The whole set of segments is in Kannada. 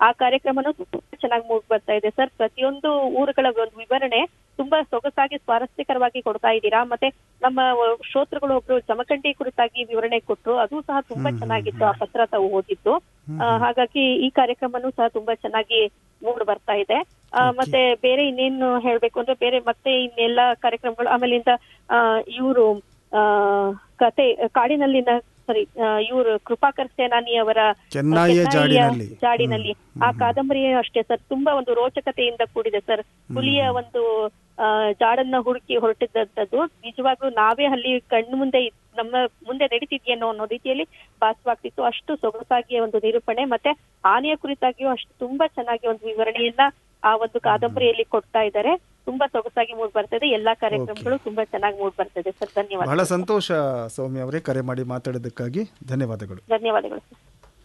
ಆ ಕಾರ್ಯಕ್ರಮನೂ ತುಂಬಾ ಚೆನ್ನಾಗಿ ಮೂಡ್ ಬರ್ತಾ ಇದೆ ಸರ್ ಪ್ರತಿಯೊಂದು ಊರುಗಳ ಒಂದು ವಿವರಣೆ ತುಂಬಾ ಸೊಗಸಾಗಿ ಸ್ವಾರಸ್ಯಕರವಾಗಿ ಕೊಡ್ತಾ ಇದ್ದೀರಾ ಮತ್ತೆ ನಮ್ಮ ವ- ಶ್ರೋತೃಗಳು ಒಬ್ರು ಜಮಖಂಡಿ ಕುರಿತಾಗಿ ವಿವರಣೆ ಕೊಟ್ರು ಅದು ಸಹ ತುಂಬಾ ಚೆನ್ನಾಗಿತ್ತು ಆ ಪತ್ರ ತಾವು ಓದಿದ್ದು ಆ, ಹಾಗಾಗಿ ಈ ಕಾರ್ಯಕ್ರಮನೂ ಸಹ ತುಂಬಾ ಚೆನ್ನಾಗಿ ಮೂಡ್ ಬರ್ತಾ ಇದೆ ಆ, ಮತ್ತೆ ಬೇರೆ ಇನ್ನೇನು ಹೇಳ್ಬೇಕು ಅಂದ್ರೆ ಬೇರೆ ಮತ್ತೆ ಇನ್ನೆಲ್ಲ ಕಾರ್ಯಕ್ರಮಗಳು ಆಮೇಲಿಂದ ಇವರು ಕತೆ ಕಾಡಿನಲ್ಲಿನ ಸರಿ ಇವರು ಕೃಪಾಕರ್ ಸೇನಾನಿ ಅವರ ಚೆನ್ನಯ್ಯ ಚೆನ್ನಯ್ಯ ಜಾಡಿನಲ್ಲಿ. ಜಾಡಿನಲ್ಲಿ ಆ ಕಾದಂಬರಿ ಅಷ್ಟೇ ಸರ್ ತುಂಬಾ ಒಂದು ರೋಚಕತೆಯಿಂದ ಕೂಡಿದೆ ಸರ್ ಹುಲಿಯ ಒಂದು ಆ, ಜಾಡನ್ನ ಹುಡುಕಿ ಹೊರಟಿದ್ದಂಥದ್ದು ನಿಜವಾಗ್ಲೂ ನಾವೇ ಅಲ್ಲಿ ಕಣ್ಣು ಮುಂದೆ ಇದ್- ನಮ್ಮ ಮುಂದೆ ನಡೀತಿದ್ಯೇನೋ ಅನ್ನೋ ರೀತಿಯಲ್ಲಿ ಭಾಸವಾಗ್ತಿತ್ತು ಅಷ್ಟು ಸೊಗಸಾಗಿ ಒಂದು ನಿರೂಪಣೆ ಮತ್ತೆ ಆನೆಯ ಕುರಿತಾಗಿಯೂ ಅಷ್ಟು ತುಂಬಾ ಚೆನ್ನಾಗಿ ಒಂದು ವಿವರಣೆಯನ್ನ ಆ ಒಂದು ಕಾದಂಬರಿಯಲ್ಲಿ ಕೊಡ್ತಾ ಇದ್ದಾರೆ ತುಂಬಾ ಸೊಗಸಾಗಿ ಮೂಡ್ ಬರ್ತಿದೆ ಎಲ್ಲಾ ಕಾರ್ಯಕ್ರಮಗಳು ತುಂಬಾ ಚೆನ್ನಾಗಿ ಮೂಡ್ ಬರ್ತಿದೆ ಸರ್ ಧನ್ಯವಾದ ಬಹಳ ಸಂತೋಷ ಸೌಮ್ಯ ಅವರೇ ಕರೆ ಮಾಡಿ ಮಾತಾಡೋದಕ್ಕಾಗಿ ಧನ್ಯವಾದಗಳು ಧನ್ಯವಾದಗಳು ಸರ್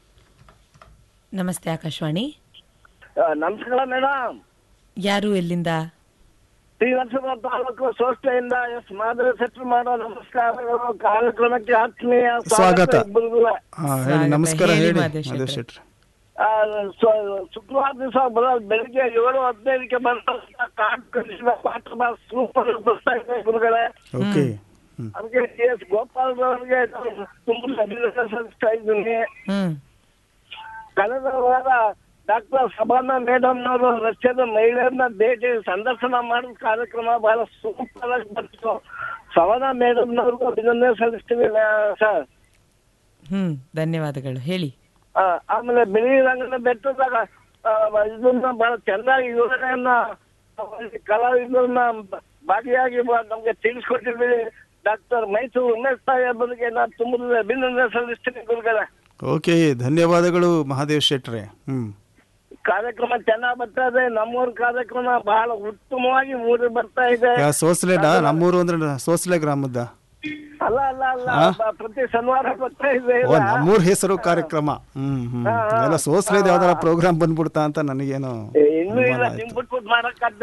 ನಮಸ್ತೆ ಆಕಾಶವಾಣಿ ನಮಸ್ಕಾರ ಮೇಡಮ್ ಯಾರು ಎಲ್ಲಿಂದ ಶ್ರೀನಿವಾಸಪುರ ತಾಲೂಕು ಸೋಸ್ಟೆಯಿಂದ ಎಸ್ ಮಾಧವ ಶೆಟ್ಟಿ ಮಾಡೋ ನಮಸ್ಕಾರಗಳು ಕಾರ್ಯಕ್ರಮಕ್ಕೆ ಆತ್ಮೀಯ ಸ್ವಾಗತ. ಇಬ್ಬರಿಗೂ. ಹಾ ಹೇಳಿ ಸ್ವಾಗತ. ನಮಸ್ಕಾರ ಹೇಳಿ ಹೇಳಿ ಮಾದೇಶ್ ಮಾದೇಶ್ ಶೆಟ್ರೆ. ಶೆಟ್ರಿ ಆ, ಸ್ವ- ಶುಕ್ರವಾರ ದಿವಸ ಬರೋ ಬೆಳಿಗ್ಗೆ ಏಳು ಹದಿನೈದಕ್ಕೆ ಬಂದ ಕಾರ್ಡ್ ಕಳಿಸಿದ ಪಾಠ ಸೂಪರ್ ಬರ್ತಾ ಇದೆ ಗುರುಗಳೇ ಓಕೆ ಹ್ಮ್ ಅದಕ್ಕೆ ಟಿ ಎಸ್ ಗೋಪಾಲ್ ಅವರಿಗೆ ತುಂಬ ಅಭಿನಂದನೆ ಸಲ್ಲಿಸ್ತಾ ಇದ್ದೀನಿ ಹ್ಮ್ ಕಳೆದ ವಾರ ಡಾಕ್ಟರ್ ಸಭಾನ ಮೇಡಮ್ ನವರು ರಷ್ಯಾದ ಮಹಿಳೆಯರನ್ನ ಭೇಟಿ ಸಂದರ್ಶನ ಮಾಡಿದ ಕಾರ್ಯಕ್ರಮ ಬಹಳ ಸೂಪರ್ ಆಗಿ ಬಂತು ಸವನಾ ಮೇಡಮ್ ನವ್ರಿಗೂ ಅಭಿನಂದನೆ ಸಲ್ಲಿಸ್ತೀವಿ ನಾ- ಸರ್ ಹ್ಮ್ ಧನ್ಯವಾದಗಳು ಹೇಳಿ ಆ, ಆಮೇಲೆ ಬಿಳಿ ರಂಗನ ಬೆಟ್ಟದಾಗ ಆ, ಇದನ್ನ ಬಹಳ ಚೆನ್ನಾಗಿ ವಿವರಣೆಯನ್ನ ಅಲ್ಲಿ ಕಲಾವಿದರನ್ನ ಭಾಗಿಯಾಗಿ ಬ- ನಮ್ಗೆ ತಿಳಿಸ್ಕೊಟ್ಟಿದ್ದೀವಿ ಡಾಕ್ಟರ್ ಮೈಸೂರು ಉಮೇಶ್ ಸಾಹೇಬರಿಗೆ ನಾನು ತುಂಬ ಅಭಿನಂದನೆ ಸಲ್ಲಿಸ್ತೀನಿ ಗುರುಗಳೇ ಓಕೆ ಧನ್ಯವಾದಗಳು ಮಹಾದೇವ್ ಶೆಟ್ರೆ ಹ್ಮ್ ಕಾರ್ಯಕ್ರಮ ಚೆನ್ನಾಗಿ ಬರ್ತಾ ಇದೆ ನಮ್ಮೂರ ಕಾರ್ಯಕ್ರಮ ಬಹಳ ಉತ್ತಮವಾಗಿ ಮೂಡಿ ಬರ್ತಾ ಇದೆ ಯಾ ಸೋಸ್ಲೆನಾ ನಮ್ಮೂರು ಅಂದ್ರೆ ಸೋಸ್ಲೆ ಗ್ರಾಮದ ಅಲ್ಲ ಅಲ್ಲ ಅಲ್ಲ ಬ- ಪ್ರತಿ ಶನಿವಾರ ಬರ್ತಾ ಇದೆ ಓ ನಮ್ಮೂರ್ ಹೆಸರು ಕಾರ್ಯಕ್ರಮ ಹ್ಮ್ ಹ್ಮ್ ಎಲ್ಲ ಸೋಸ್ಲೆದ ಯಾವ್ದಾರ ಪ್ರೋಗ್ರಾಮ್ ಬಂದ್ಬಿಡ್ತಾ ಅಂತ ನನಗೇನು ಏ, ಇನ್ನೂ ಇಲ್ಲ ನಿಮ್ ಬಿಟ್ಬಿಟ್ಟು ಮಾಡಕ್ಕದ್ದ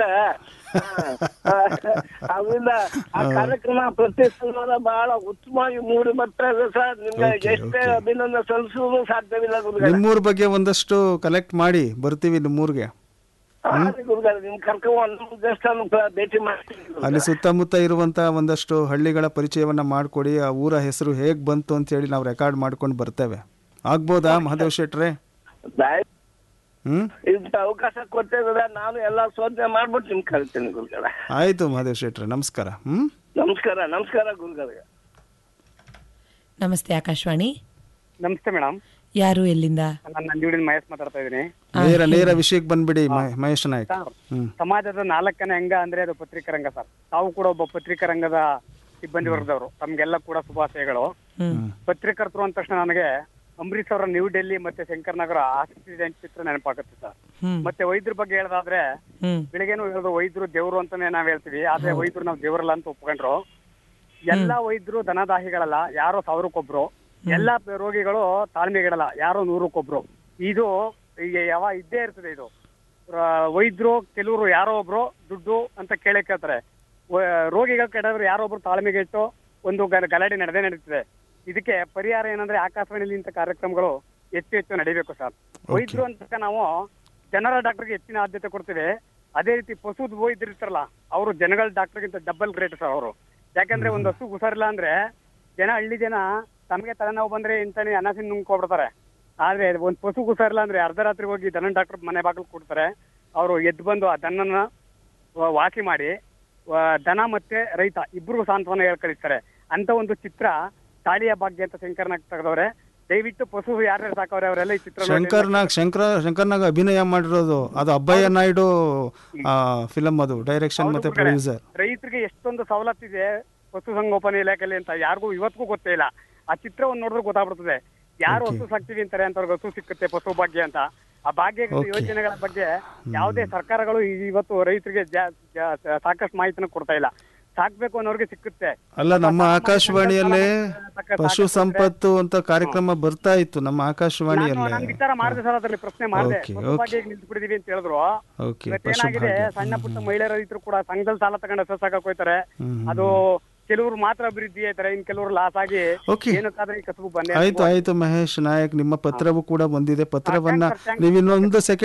ಅದರಿಂದ ಆ ಕಾರ್ಯಕ್ರಮ ಪ್ರತಿ ಶನಿವಾರ ಬಹಳ ಉತ್ತಮವಾಗಿ ಮೂಡಿ ಬರ್ತಾ ಇದೆ ಸರ್ ನಿಮ್ಗೆ Okay, ಎಷ್ಟೇ okay. ಅಭಿನಂದನೆ ಸಲ್ಲಿಸುವುದು ಸಾಧ್ಯವಿಲ್ಲ ಗುರುಗಳೇ ನಿಮ್ಮೂರ್ ಬಗ್ಗೆ ಒಂದಷ್ಟು ಕಲೆಕ್ಟ್ ಮಾಡಿ ಬರ್ತೀವಿ ನಿಮ್ಮೂರ್ಗೆ ಹಾಗೆ ಗುರುಗಳೇ ನಿಮ್ ಕರ್ಕೊಂಡು ಒಂದು ದೇವಸ್ಥಾನ ಭೇಟಿ ಮಾಡ್ತೀನಿ ಗುರುಗಳೇ. ಅಲ್ಲಿ ಸುತ್ತಮುತ್ತ ಇರುವಂತ ಒಂದಷ್ಟು ಹಳ್ಳಿಗಳ ಪರಿಚಯವನ್ನ ಮಾಡಿಕೊಡಿ ಆ ಊರ ಹೆಸರು ಹೇಗ್ ಬಂತು ಅಂತ ಹೇಳಿ ನಾವು ರೆಕಾರ್ಡ್ ಮಾಡ್ಕೊಂಡು ಬರ್ತೇವೆ ಆಗ್ಬೋದಾ ಮಹಾದೇವ್ ಶೆಟ್ರೆ ದಯ- ಹ್ಮ್ ಇಂಥ ಅವಕಾಶ ಕೊಟ್ಟಿದ್ರೆ ನಾನು ಎಲ್ಲ ಶೋಧನೆ ಮಾಡ್ಬಿಟ್ಟು ನಿಮ್ಗೆ ಕರಿತೀನಿ ಗುರುಗಳೇ ಆಯ್ತು ಮಹಾದೇವ್ ಶೆಟ್ರೆ ನಮಸ್ಕಾರ ಹ್ಮ್ ನಮಸ್ಕಾರ ನಮಸ್ಕಾರ ಗುರುಗಳಿಗೆ ನಮಸ್ತೆ ಆಕಾಶವಾಣಿ ನಮಸ್ತೆ ಮೇಡಮ್ ಯಾರು ಎಲ್ಲಿಂದ ನಾನು ನಂಜುಡಿನ ಮಹೇಶ್ ಮಾತಾಡ್ತಾ ಇದ್ದೀನಿ ನೇರ ನೇರ ವಿಷಯಕ್ಕೆ ಬಂದ್ಬಿಡಿ ಮ- ಮಹೇಶ್ ನಾಯ್ಕ ಹ್ಮ್ ಸಮಾಜದ ನಾಲ್ಕನೇ ಅಂಗ ಅಂದ್ರೆ ಅದು ಪತ್ರಿಕಾ ರಂಗ ಸರ್ ತಾವು ಕೂಡ ಒಬ್ಬ ಪತ್ರಿಕಾ ರಂಗದ ಸಿಬ್ಬಂದಿ ವರ್ಗದವರು ತಮ್ಗೆಲ್ಲ ಕೂಡ ಶುಭಾಶಯಗಳು ಹ್ಮ್ ಪತ್ರಿಕರ್ತರು ಅಂದ ತಕ್ಷಣ ನನಗೆ ಅಂಬರೀಶ್ ಅವರ ನ್ಯೂ ಡೆಲ್ಲಿ ಮತ್ತೆ ಶಂಕರ್ ನಗರ ಆಕ್ಸಿಡೆಂಟ್ ಚಿತ್ರ ನೆನಪಾಗುತ್ತೆ ಸರ್ ಹ್ಮ್ ಮತ್ತೆ ವೈದ್ಯರ ಬಗ್ಗೆ ಹೇಳೋದಾದ್ರೆ ಹ್ಮ್ ಬೆಳಿಗ್ಗೆನೂ ಹೇಳೋದು ವೈದ್ಯರು ದೇವ್ರು ಅಂತಾನೆ ನಾವ್ ಹೇಳ್ತೀವಿ ಆದ್ರೆ ವೈದ್ಯರು ನಾವು ದೇವರಲ್ಲ ಅಂತ ಒಪ್ಕೊಂಡ್ರು ಎಲ್ಲಾ ವೈದ್ಯರು ದನದಾಹಿಗಳಲ್ಲ ಯಾರೋ ಸಾವಿರಕ್ಕೊಬ್ರು ಎಲ್ಲಾ ಪ- ರೋಗಿಗಳು ತಾಳ್ಮೆಗಿಡಲ್ಲ ಯಾರೋ ನೂರಕ್ಕೊಬ್ರು ಇದು ಈಗ ಯಾವ ಇದ್ದೇ ಇರ್ತದೆ ಇದು ಆ, ವೈದ್ಯರು ಕೆಲವರು ಯಾರೋ ಒಬ್ರು ದುಡ್ಡು ಅಂತ ಕೇಳೇ ಕೇಳ್ತಾರೆ ವ- ರೋಗಿಗಳ ಕೆಡವರು ಯಾರೋ ಒಬ್ರು ತಾಳ್ಮೆಗೆ ಇಟ್ಟು ಒಂದು ಗ- ಗಲಾಟೆ ನಡೆದೇ ನಡೀತದೆ ಇದಕ್ಕೆ ಪರಿಹಾರ ಏನಂದ್ರೆ ಆಕಾಶವಾಣಿಲಿ ಇಂಥ ಕಾರ್ಯಕ್ರಮಗಳು ಹೆಚ್ಚು ಹೆಚ್ಚು ನಡಿಬೇಕು ಸರ್ ವೈದ್ಯರು ಅಂತ ನಾವು ಜನರ ಡಾಕ್ಟರ್ಗೆ ಹೆಚ್ಚಿನ ಆದ್ಯತೆ ಕೊಡ್ತೀವಿ ಅದೇ ರೀತಿ ಪಶು ವೈದ್ಯರು ಇರ್ತಾರಲ್ಲ ಅವರು ಜನಗಳ ಡಾಕ್ಟರ್ಗಿಂತ ಡಬಲ್ ಗ್ರೇಟ್ ಸರ್ ಅವರು ಯಾಕಂದ್ರೆ ಒಂದು ಹಸು ಹುಷಾರಿಲ್ಲ ಅಂದ್ರೆ ಜನ ಹಳ್ಳಿ ಜನ ತಮಗೆ ತಲೆನೋವು ಬಂದ್ರೆ ಇಂತಾನೆ ಅನಾಸಿನ ನುಂಗ್ಕೊಬಿಡ್ತಾರೆ ಆದ್ರೆ ಒಂದ್ ಪಶು ಹುಷಾರಿಲ್ಲ ಅಂದ್ರೆ ಅರ್ಧ ರಾತ್ರಿ ಹೋಗಿ ದನ ಡಾಕ್ಟರ್ ಮನೆ ಬಾಗಿಲು ಕೊಡ್ತಾರೆ ಅವರು ಎದ್ದು ಬಂದು ಆ ದನನ ವ- ವಾಸಿ ಮಾಡಿ ವ- ದನ ಮತ್ತೆ ರೈತ ಇಬ್ರಿಗೂ ಸಾಂತ್ವನ ಹೇಳಿ ಕಳಿಸ್ತಾರೆ ಅಂತ ಒಂದು ಚಿತ್ರ ತಾಳಿಯ ಭಾಗ್ಯ ಅಂತ ಶಂಕರ್ನಾಗ್ ತೆಗೆದವ್ರೆ ದಯವಿಟ್ಟು ಪಶು ಯಾರ್ಯಾರು ಸಾಕವ್ರೆ ಅವರೆಲ್ಲ ಈ ಚಿತ್ರ ನೋಡಿ ಶಂಕರ್ನಾಗ್ ಶಂಕರ ಶಂಕರ್ನಾಗ್ ಅಭಿನಯ ಮಾಡಿರೋದು ಅದು ಅಬ್ಬಯ್ಯ ನಾಯ್ಡು ಫಿಲಮ್ ಅದು ಡೈರೆಕ್ಷನ್ ಮತ್ತೆ ಪ್ರೊಡ್ಯೂಸರ್ ರೈತರಿಗೆ ಎಷ್ಟೊಂದು ಸವಲತ್ತಿದೆ ಪಶು ಸಂಗೋಪನೆ ಇಲಾಖೆಯಲ್ಲಿ ಅಂತ ಯಾರಿಗೂ ಇವತ್ತಿಗೂ ಗೊತ್ತೇ ಇಲ್ಲ ಆ ಚಿತ್ರವನ್ನು ನೋಡಿದ್ರೆ ಗೊತ್ತಾಗ್ಬಿಡ್ತದೆ ಯಾರು ಹಸು ಸಾಕ್ತೀವಿ ಅಂತಾರೆ ಅಂತವ್ರಿಗೆ ಹಸು ಸಿಕ್ಕುತ್ತೆ ಪಶು ಭಾಗ್ಯ ಅಂತ ಆ ಭಾಗ್ಯ Okay. ಯೋಜನೆಗಳ ಬಗ್ಗೆ ಯಾವುದೇ ಸರ್ಕಾರಗಳು ಈ- ಇವತ್ತು ರೈತರಿಗೆ ಜಾ- ಜಾ- ಸಾಕಷ್ಟು ಮಾಹಿತಿನ ಕೊಡ್ತಾ ಇಲ್ಲ ಸಾಕ್ಬೇಕು ಅನ್ನೋರಿಗೆ ಸಿಕ್ಕುತ್ತೆ ಅಲ್ಲ ನಮ್ಮ ಆಕಾಶವಾಣಿಯಲ್ಲೇ ಸಾಕ- ಪಶು ಸಾಕಷ್ಟು ಸಂಪತ್ತು ಅಂತ ಕಾರ್ಯಕ್ರಮ ಬರ್ತಾ ಇತ್ತು ನಮ್ಮ ನಾನು ಆಕಾಶವಾಣಿಯಲ್ಲೇ ನಾನು ವಿಚಾರ ಮಾಡಿದೆ ಸರ್ ಅದ್ರಲ್ಲಿ ಪ್ರಶ್ನೆ ಮಾಡಿದೆ Okay, ಪಶು okay. ಭಾಗ್ಯ ನಿಂತು ಬಿಡಿದೀವಿ ಅಂತ ಹೇಳಿದ್ರು ಓಕೆ ಇವತ್ತು ಪಶು ಏನಾಗಿದೆ ಭಾಗ್ಯ ಸಣ್ಣ ಪುಟ್ಟ ಮಹಿಳೆಯರ ರೈತರು ಕೂಡ ಸಂಘದಲ್ಲಿ ಸಾಲ ತಗೊಂಡು ಹಸು ಸಾಕಕ್ ಹೋಯ್ತಾರೆ ಹ್ಮ್, ಅದು ಕೆಲವರು ಮಾತ್ರ ಅಭಿವೃದ್ಧಿ ಆಯ್ತಾರೆ ಇನ್ ಕೆಲವರು ಲಾಸ್ ಆಗಿ Okay. ಏನಕ್ಕಾದ್ರೆ ಈ ಕಸಬು ಬಂದೇ ಆಯ್ತು ಆಯ್ತು ಮಹೇಶ್ ನಾಯಕ್ ನಿಮ್ಮ ಪತ್ರವೂ ಕೂಡ ಬಂದಿದೆ ಪತ್ರವನ್ನ thanks, thanks. ನೀವು ಇನ್ನೊಂದು ಸೆಕೆಂಡ್